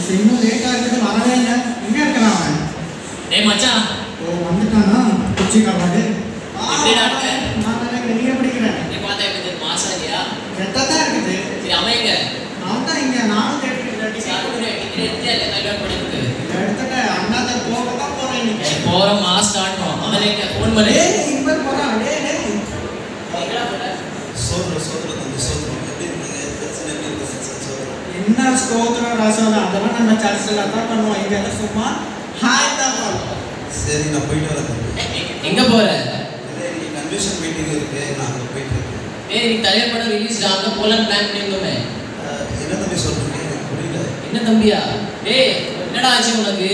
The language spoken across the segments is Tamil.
இன்னும் லேட்டாக இருக்குது வரவே இல்லை எங்கே இருக்கிறான் அவன் டேய் மச்சான் ஓ வந்துட்டானா குச்சி காப்பாடு எப்படிடா இருக்க? நான் நினைக்கிறேன் நீ எப்படி இருக்கிற நீ பார்த்தா எப்படி தெரியுமா? மாசாலியா கெட்டாக தான் இருக்குது சரி அமைங்க நான் தான் இங்கே நானும் கேட்டுக்கிட்டேன் சாப்பிடுற டிக்கெட் எடுத்து எல்லாம் கல்யாணம் பண்ணிருக்கு எடுத்துட்டேன் அண்ணாத்த போக தான் போகிறேன் இன்னைக்கு போற மாஸ் ஆட்டணும் அவனுக்கு ஃபோன் பண்ணி டேய் இவர் போகிறான் டேய் டேய் எங்கடா போற? சோதரம் சோதரம் தம்பி சோதரம் எப்படி இருக்கீங்க பிரச்சனை எப்படி இருக்கு சார் சோதரம் என்ன ஸ்தோத்திரம் ரசம் அதெல்லாம் நம்ம சர்ச்சில் தான் பண்ணுவோம் இங்கே எல்லாம் சும்மா ஹாய் தான் பண்ணுவோம் சரி நான் போயிட்டு வரேன் தம்பி எங்க போற இல்லை இன்னைக்கு கன்வென்ஷன் மீட்டிங் இருக்கு நான் அங்கே போயிட்டு இருக்கேன் ஏய் நீ தலைய படம் ரிலீஸ் ஆக போலாம் பிளான் பண்ணிருந்தோமே அஹ், என்ன தம்பி சொல்றீங்க எனக்கு புரியல என்ன தம்பியா டேய் என்னடா ஆச்சு உனக்கு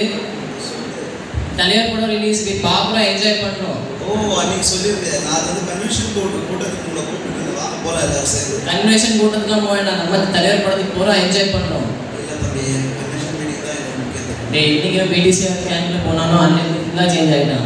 தலைவர் படம் ரிலீஸ் பாப்புலா என்ஜாய் பண்றோம் ஓ அன்னைக்கு சொல்லியிருக்கேன் நான் அது வந்து கன்வென்ஷன் கூட்டு கூட்டத்துக்கு உங்களை கூப்பிட்டு வாங்க போகலாம் எல்லாரும் சேர்ந்து கன்வென்ஷன் கூட்டத்துக்குலாம் போக வேண்டாம் நம்ம தலைவர் படத்துக்கு போறோம் என்ஜாய் பண்றோம் இல்லை தம்பி கன்வென்ஷன் மீட்டிங் தான் எனக்கு முக்கியம் தம்பி. டேய் இன்னைக்கு பிடிசி கேன்ல போனாலும் அன்னைக்கு ஃபுல்லாக சேஞ்ச் ஆகிட்டான்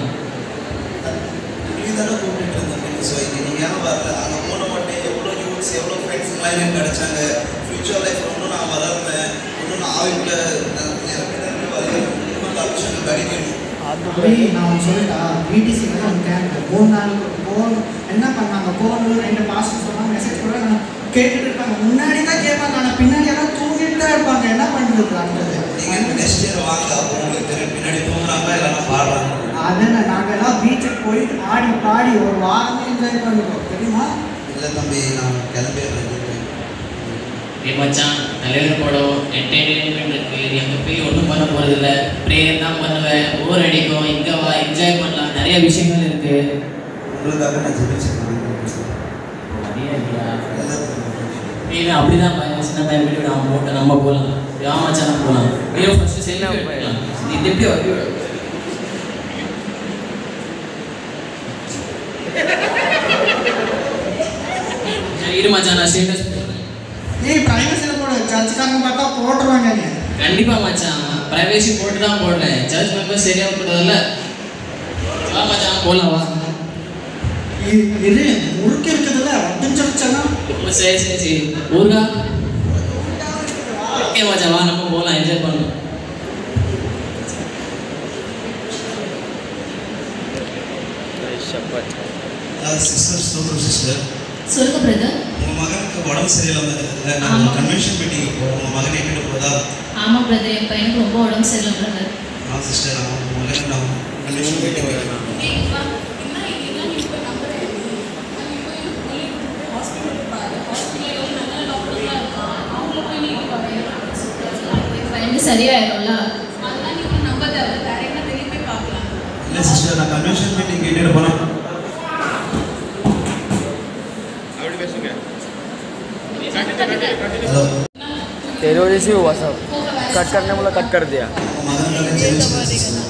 நீ தானே கூப்பிட்டு இருந்த தம்பி ஸோ இங்கே நீங்கள் ஏன் வரல அங்கே போன மாட்டேன் எவ்வளோ யூத்ஸ் எவ்வளோ ஃப்ரெண்ட்ஸுங்களாம் எனக்கு கிடைச்சாங்க ஃப்யூச்சர் லைஃப் இன்னும் நான் வளர்ந்தேன் இன்னும் நான் ஆவிக்குள்ள நான் எனக்கு நிறைய வழிகள் இன்னும் அபிஷேகம் கிடைக்கணும் அப்படியே நான் ஒன்று சொல்லிட்டா பிடிசி வந்து அவங்க கேட்க மூணு நாளுக்கு போன் என்ன பண்ணாங்க போன் ரெண்டு பாஸ்ட் சொன்னாங்க மெசேஜ் கூட நான் கேட்டுட்டு இருப்பாங்க முன்னாடி தான் கேட்பாங்க ஆனால் பின்னாடி எல்லாம் தூங்கிட்டு தான் இருப்பாங்க என்ன பண்ணுறது அடுத்தது நீங்கள் நெக்ஸ்ட் இயர் வாங்க அப்போ உங்களுக்கு தெரியும் பின்னாடி தூங்குறாங்க இல்லைன்னா பாடுறாங்க அதென்ன நாங்கள் எல்லாம் பீச்சுக்கு போயிட்டு ஆடி பாடி ஒரு வாரமே என்ஜாய் பண்ணுவோம் தெரியுமா இல்லை தம்பி நான் கிளம்பிடுறேன் ஏய் மச்சான் தலைவர் படம் என்டர்டெயின்மெண்ட் இருக்கு நீ அங்கே போய் ஒன்றும் பண்ண போறது இல்ல ப்ரேயர் தான் பண்ணுவேன் போர் அடிக்கும் இங்க வா என்ஜாய் பண்ணலாம் நிறைய விஷயங்கள் இருக்கு உங்களுக்காக நான் ஜெபிச்சிருக்கேன் நிறைய இல்லையா ஏய் நான் அப்படிதான் பையன் சின்ன பையன் வீடு அவன் போட்டு நம்ம போகலாம் யா மச்சான் நம்ம போகலாம் ஐயோ ஃபர்ஸ்ட் செல்ஃபி எடுக்கலாம் இது எப்படி வரும் சரி இரு மச்சான் நான் ஸ்டேட்டஸ் ஏய் பிரைவசியில் போட சர்ச்சுக்காரங்க பார்த்தா போட்டுருவாங்க நீ கண்டிப்பா மச்சான் பிரைவேசி போட்டு தான் போடுறேன் சர்ச் மெம்பர் சரியா போட்டதில்ல வா மச்சான் போலாம் வா இ- இது முறுக்கு இருக்குதுல்ல ஒட்டிஞ்சிருச்சனா ஓ, சரி சரி சரி ஊருகா ஓகே மச்சான் வா நம்ம போகலாம் என்ஜாய் பண்ணலாம் சிஸ்டர் சூப்பர் சிஸ்டர் சொல்லுங்க பிரதர் உங்கள் மகனுக்கு உடம்பு சரியில்லாமல் இருக்கிறதுல ஆமா. நான் கன்வென்ஷன் மீட்டிங் போகிறோம் உங்கள் மகனை எங்கிட்ட போதா ஆமா பிரதர் என் பையனுக்கு ரொம்ப உடம்பு சரியில்லை பிரதர் நான் சிஸ்டர் நான் உங்கள் மகனை நான் கன்வென்ஷன் மீட்டிங் வைக்கிறேன் என் பையனுக்கு சரியாயிரும்ல இல்லை சிஸ்டர் நான் கன்வென்ஷன் மீட்டிங் கேட்டுட்டு போனேன் ஹலோ तेरे वजह से हुआ सब कट करने वाला कट कर दिया உங்கள் மகனுக்காக ஜெபிச்சிருக்கேன் சிஸ்டர்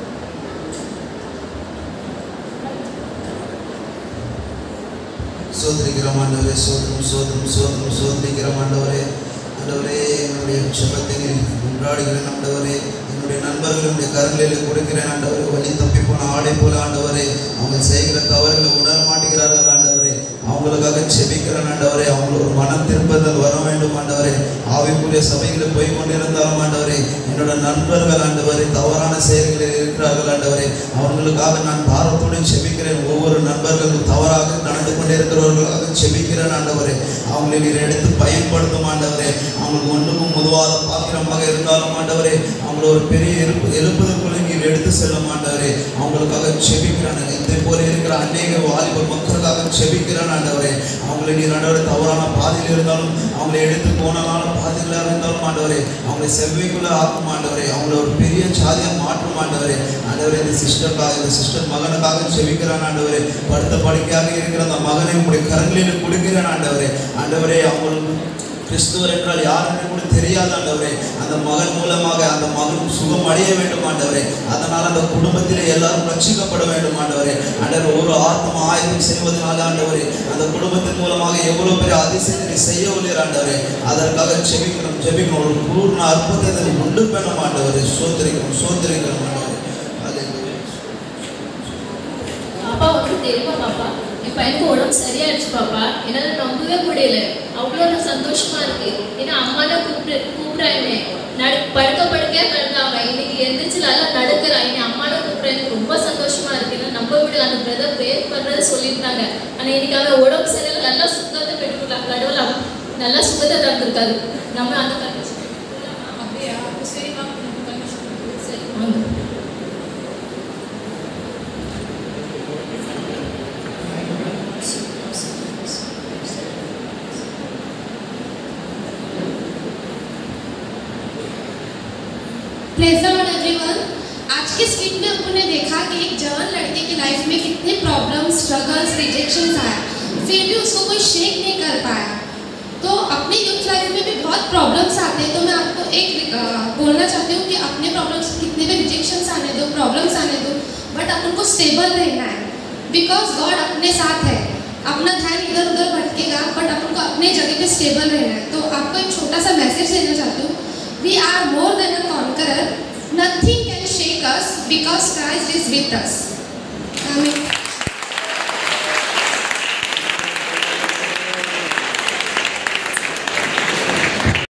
சோதரிக்கிறோம் ஆண்டவரே சோதரம் சோதரம் சோதரம் சோதரிக்கிறோம் ஆண்டவரே ஆண்டவரே என்னுடைய சுபத்தை கொண்டாடுகிறேன் ஆண்டவரே என்னுடைய நண்பர்களுடைய கரங்களில் கொடுக்கிறேன் ஆண்டவரே வழி தப்பி போன ஆடை போல ஆண்டவரே அவங்க செய்கிற தவறுகளை உணர மாட்டேங்கிறார்கள் ஆண்டவரே அவங்களுக்காக செபிக்கிறேன் ஆண்டவரே அவங்களுக்கு ஒரு மனம் திரும்புதல் வர வேண்டும் ஆண்டவரே ஆவிக்குரிய சபைகளில் போய் கொண்டிருந்தாலும் ஆண்டவரே என்னோட நண்பர்கள் ஆண்டவரே தவறான செயல்களில் இருக்கிறார்கள் ஆண்டவரே அவர்களுக்காக நான் பாரத்தோடு செபிக்கிறேன் ஒவ்வொரு நண்பர்களும் தவறாக நடந்து கொண்டிருக்கிறவர்களாக செபிக்கிறேன் ஆண்டவரே அவங்களை நீர் எடுத்து பயன்படுத்தும் ஆண்டவரே அவங்களுக்கு ஒன்றுக்கும் உதவாத பாத்திரமாக இருந்தாலும் ஆண்டவரே அவங்கள ஒரு பெரிய எழுப்பு எழுப்புதற்குள்ளே நீர் எடுத்து செல்ல மாட்டாரே அவங்களுக்காக செபிக்கிறான் இதை போல இருக்கிற அநேக வாலிப மக்களுக்காக செபிக்கிறான் ஆண்டவரே அவங்களை நீர் ஆண்டவரே தவறான பாதையில் இருந்தாலும் அவங்களை எடுத்து போனனால பாதையில் இருந்தாலும் ஆண்டவரே அவங்களை செவ்வைக்குள்ள ஆக்கும் ஆண்டவரே அவங்கள ஒரு பெரிய சாதியாக மாற்றும் ஆண்டவரே ஆண்டவரே இந்த சிஸ்டருக்காக இந்த சிஸ்டர் மகனுக்காக செபிக்கிறான் ஆண்டவரே படுத்த படுக்கையாக இருக்கிற அந்த மகனை உங்களுடைய கரங்களில் கொடுக்கிறேன் ஆண்டவரே ஆண்டவரே அவங்களுக்கு கிறிஸ்துவர் என்றால் யார் என்று கூட தெரியாத ஆண்டவரே அந்த மகன் மூலமாக அந்த மகன் சுகம் அடைய வேண்டும் ஆண்டவரே அதனால் அந்த குடும்பத்திலே எல்லாரும் ரட்சிக்கப்பட வேண்டும் ஆண்டவரே ஆண்டவர் ஒரு ஆத்ம ஆயுதம் செய்வதனால ஆண்டவரே அந்த குடும்பத்தின் மூலமாக எவ்வளவு பெரிய அதிசயத்தை செய்ய உள்ளீர் ஆண்டவரே அதற்காக ஜெபிக்கணும் ஜெபிக்கணும் ஒரு பூர்ண அற்புதத்தை உண்டு பண்ண ஆண்டவரே சோதரிக்கணும் சோதரிக்கணும் ஆண்டவரே Hallelujah. பாப்பா உனக்கு தெரியுமா பாப்பா என் பையனுக்கு உடம்பு சரியாயிடுச்சு பாப்பா என்னால நம்பவே முடியல அவ்வளோ நான் சந்தோஷமா இருக்கு ஏன்னா அம்மா தான் கூப்பிட்டு கூப்பிடுறாங்க நடு படுக்க பண்ணுறது சொல்லியிருந்தாங்க ஆனால் இன்னைக்கு அவன் உடம்பு சரியில்லை நல்லா சுத்தத்தை பெற்றுக்கலாம் கடவுள் அவன் நல்லா சுத்தத்தை தந்திருக்காரு நம்ம அந்த கண்டிஷன் அப்படியா அப்போ சரி வாங்க நம்ம permission சரி வாங்க प्रेज द लॉर्ड एवरीवन आज के स्किट में अपन ने देखा कि एक जवान लड़के की लाइफ में कितने प्रॉब्लम्स स्ट्रगल्स रिजेक्शंस आया फिर भी उसको कोई शेक नहीं कर पाया तो अपने यूथ लाइफ में भी बहुत प्रॉब्लम्स आते हैं तो मैं आपको एक अ, बोलना चाहती हूँ कि अपने प्रॉब्लम्स कितने भी रिजेक्शंस आने दो प्रॉब्लम्स आने दो बट अपन को स्टेबल रहना है बिकॉज गॉड अपने साथ है अपना ध्यान इधर उधर भटकेगा बट अपन को अपने जगह पे स्टेबल रहना है तो आपको एक छोटा सा मैसेज देना चाहती हूँ We are more than a conqueror. Nothing can shake us because Christ is with us. Amen.